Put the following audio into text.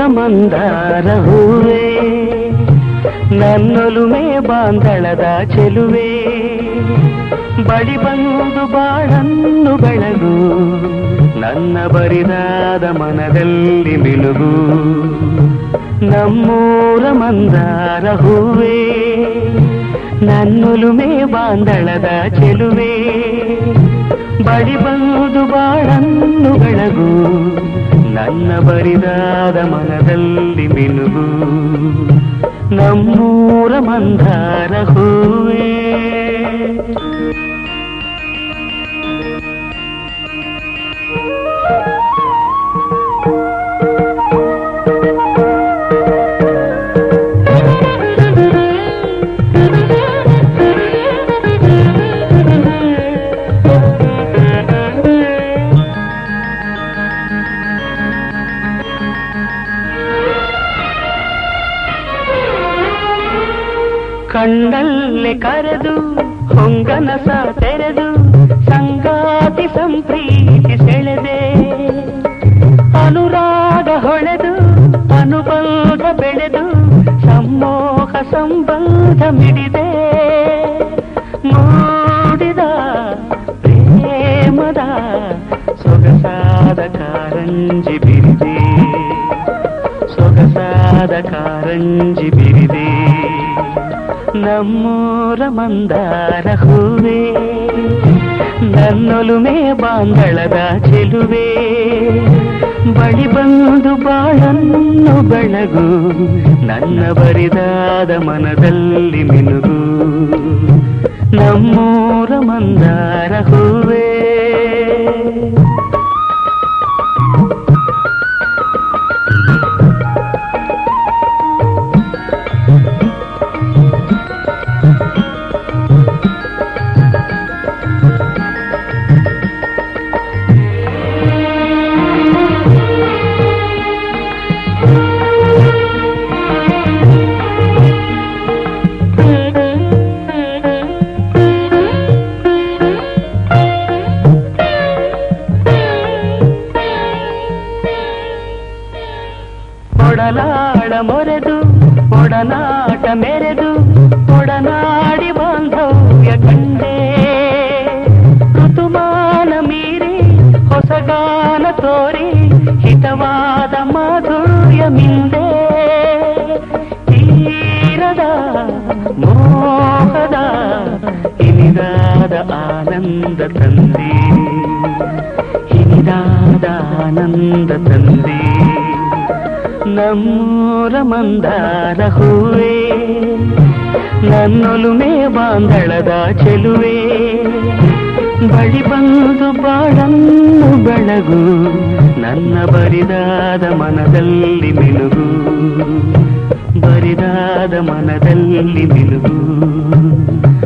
ಮಂದಾರ ಹೂವೇ ನನ್ನೊಲುಮೆ ಬಾಂದಳದ ಚೆಲುವೆ ಬಳಿ ಬಂದು ಬಾಳನ್ನು ಬೆಳಗು ನನ್ನ ಬರಿದಾದ ಮನದಲ್ಲಿ ಮಿಲುಗು ನಮ್ಮೂರ ಮಂದಾರ ಹೂವೇ ನನ್ನೊಲುಮೆ ಬಾಂದಳದ ಚೆಲುವೆ ಬಳಿ ಬಂದು ಬಾಳನ್ನು ಬೆಳಗು ನನ್ನ ಬರಿದಾದ ಮನದಲ್ಲಿ ಮಿನುಗು ನಮ್ಮೂರ ಮಂದಾರ ಹೂವೇ ಕಣ್ಣಲ್ಲಿ ಕರೆದು ಹೊಂಗನಸ ತೆರೆದು ಸಂಗಾತಿ ಸಂಪ್ರೀತಿ ಸೆಳೆದೆ ಅನುರಾಗ ಹೊಳೆದು ಅನುಬಂಧ ಬೆಳೆದು ಸಮ್ಮೋಹ ಸಂಬಂಧ ಮಿಡಿದೆ ಮೂಡಿದ ಪ್ರೇಮದ ಸೊಗಸಾದ ಕಾರಂಜಿ ಬಿರಿದೆ ಸೊಗಸಾದ ಕಾರಂಜಿ ಬಿರಿದೆ ನಮ್ಮೂರ ಮಂದಾರ ಹೂವೇ ನನ್ನೊಲುಮೆ ಬಾಂದಳದ ಚೆಲುವೆ ಬಳಿ ಬಂದು ಬಾಳನ್ನು ಬೆಳಗು ನನ್ನ ಬರಿದಾದ ಮನದಲ್ಲಿ ಮಿನುಗು ನಮ್ಮೂರ ಮಂದಾರ ಹೂವೇ ಒಡಲಾಡ ಮೊರೆದು ಒಡನಾಟ ಮೆರೆದು ಒಡನಾಡಿ ಬಾಂಧವ್ಯ ಕಂಡೆ ಋತುಮಾನ ಮೀರಿ ಹೊಸಗಾನ ತೋರಿ ಹಿತವಾದ ಮಾಧುರ್ಯ ಮಿಂದೆ ತೀರದ ಮೋಹದ ಇನಿದಾದ ಆನಂದ ತಂದೆ ಇನಿದಾದ ಆನಂದ ತಂದೆ ನಮ್ಮೂರ ಮಂದಾರ ಹೂವೇ ನನ್ನೊಲುಮೆ ಬಾಂದಳದ ಚೆಲುವೆ ಬಳಿ ಬಂದು ಬಾಳನ್ನು ಬೆಳಗು ನನ್ನ ಬರಿದಾದ ಮನದಲ್ಲಿ ಮಿನುಗು ಬರಿದಾದ ಮನದಲ್ಲಿ ಮಿನುಗು